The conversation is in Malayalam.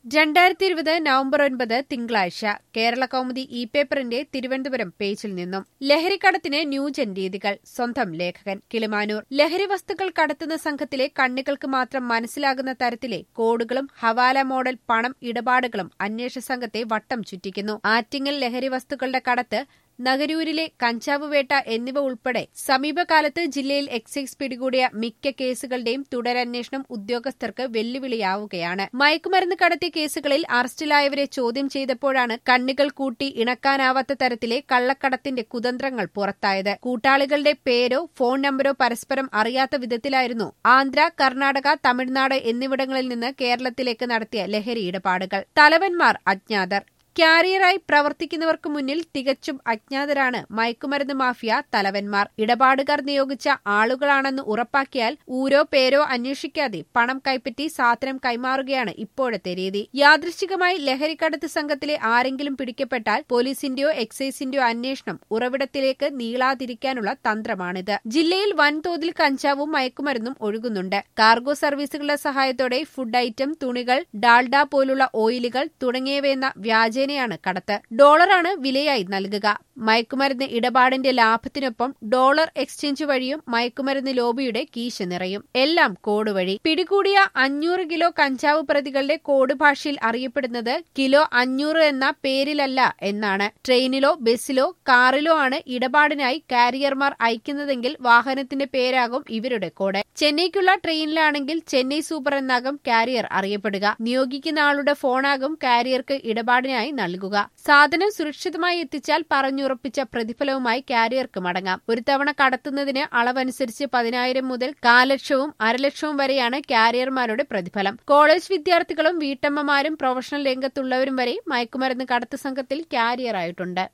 രണ്ടായിരത്തി ഇരുപത് നവംബർ ഒൻപത് തിങ്കളാഴ്ച കേരള കൗമുദി ഇ പേപ്പറിന്റെ തിരുവനന്തപുരം പേജിൽ നിന്നും ലഹരിക്കടത്തിന് ന്യൂജൻ രീതികൾ സ്വന്തം ലേഖകൻ കിളിമാനൂർ ലഹരി വസ്തുക്കൾ കടത്തുന്ന സംഘത്തിലെ കണ്ണികൾക്ക് മാത്രം മനസ്സിലാകുന്ന തരത്തിലെ കോഡുകളും ഹവാല മോഡൽ പണം ഇടപാടുകളും അന്വേഷണ സംഘത്തെ വട്ടം ചുറ്റിക്കുന്നു ആറ്റിങ്ങൽ ലഹരി വസ്തുക്കളുടെ കടത്ത് നഗരൂരിലെ കഞ്ചാവ് വേട്ട എന്നിവ ഉൾപ്പെടെ സമീപകാലത്ത് ജില്ലയിൽ എക്സൈസ് പിടികൂടിയ മിക്ക കേസുകളുടെയും തുടരന്വേഷണം ഉദ്യോഗസ്ഥർക്ക് വെല്ലുവിളിയാവുകയാണ് മയക്കുമരുന്ന് കടത്തിയ കേസുകളിൽ അറസ്റ്റിലായവരെ ചോദ്യം ചെയ്തപ്പോഴാണ് കണ്ണികൾ കൂട്ടി ഇണക്കാനാവാത്ത തരത്തിലെ കള്ളക്കടത്തിന്റെ കുതന്ത്രങ്ങൾ പുറത്തായത് കൂട്ടാളികളുടെ പേരോ ഫോൺ നമ്പരോ പരസ്പരം അറിയാത്ത വിധത്തിലായിരുന്നു ആന്ധ്ര കർണാടക തമിഴ്നാട് എന്നിവിടങ്ങളിൽ നിന്ന് കേരളത്തിലേക്ക് നടത്തിയ ലഹരി ഇടപാടുകൾ തലവന്മാർ അജ്ഞാതർ ക്യാരിയറായി പ്രവർത്തിക്കുന്നവർക്ക് മുന്നിൽ തികച്ചും അജ്ഞാതരാണ് മയക്കുമരുന്ന് മാഫിയ തലവന്മാർ ഇടപാടുകാർ നിയോഗിച്ച ആളുകളാണെന്ന് ഉറപ്പാക്കിയാൽ ഊരോ പേരോ അന്വേഷിക്കാതെ പണം കൈപ്പറ്റി സാധനം കൈമാറുകയാണ് ഇപ്പോഴത്തെ രീതി യാദൃശ്ചികമായി ലഹരിക്കടത്ത് സംഘത്തിലെ ആരെങ്കിലും പിടിക്കപ്പെട്ടാൽ പോലീസിന്റെയോ എക്സൈസിന്റെയോ അന്വേഷണം ഉറവിടത്തിലേക്ക് നീളാതിരിക്കാനുള്ള തന്ത്രമാണിത് ജില്ലയിൽ വൻതോതിൽ കഞ്ചാവും മയക്കുമരുന്നും ഒഴുകുന്നുണ്ട് കാർഗോ സർവീസുകളുടെ സഹായത്തോടെ ഫുഡ് ഐറ്റം തുണികൾ ഡാൽഡ പോലുള്ള ഓയിലുകൾ തുടങ്ങിയവയെന്ന വ്യാജ വ്യാജേനയാണ് കടത്ത് ഡോളറാണ് വിലയായി നൽകുക മയക്കുമരുന്ന് ഇടപാടിന്റെ ലാഭത്തിനൊപ്പം ഡോളർ എക്സ്ചേഞ്ച് വഴിയും മയക്കുമരുന്ന് ലോബിയുടെ കീശ നിറയും എല്ലാം കോഡ് വഴി പിടികൂടിയ അഞ്ഞൂറ് കിലോ കഞ്ചാവ് പ്രതികളുടെ കോഡ് ഭാഷയിൽ അറിയപ്പെടുന്നത് കിലോ അഞ്ഞൂറ് എന്ന പേരിലല്ല എന്നാണ് ട്രെയിനിലോ ബസ്സിലോ കാറിലോ ആണ് ഇടപാടിനായി കാരിയർമാർ അയക്കുന്നതെങ്കിൽ വാഹനത്തിന്റെ പേരാകും ഇവരുടെ കോഡ് ചെന്നൈക്കുള്ള ട്രെയിനിലാണെങ്കിൽ ചെന്നൈ സൂപ്പർ എന്നാകും കാരിയർ അറിയപ്പെടുക നിയോഗിക്കുന്ന ആളുടെ ഫോണാകും കാരിയർക്ക് ഇടപാടിനായി നൽകുക സാധനം സുരക്ഷിതമായി എത്തിച്ചാൽ പറഞ്ഞുറപ്പിച്ച പ്രതിഫലവുമായി കാരിയർക്ക് മടങ്ങാം ഒരു തവണ കടത്തുന്നതിന് അളവനുസരിച്ച് പതിനായിരം മുതൽ കാലക്ഷവും അരലക്ഷവും വരെയാണ് കാരിയർമാരുടെ പ്രതിഫലം കോളേജ് വിദ്യാർത്ഥികളും വീട്ടമ്മമാരും പ്രൊഫഷണൽ രംഗത്തുള്ളവരും വരെ മയക്കുമരുന്ന് കടത്ത് സംഘത്തിൽ കാരിയറായിട്ടുണ്ട്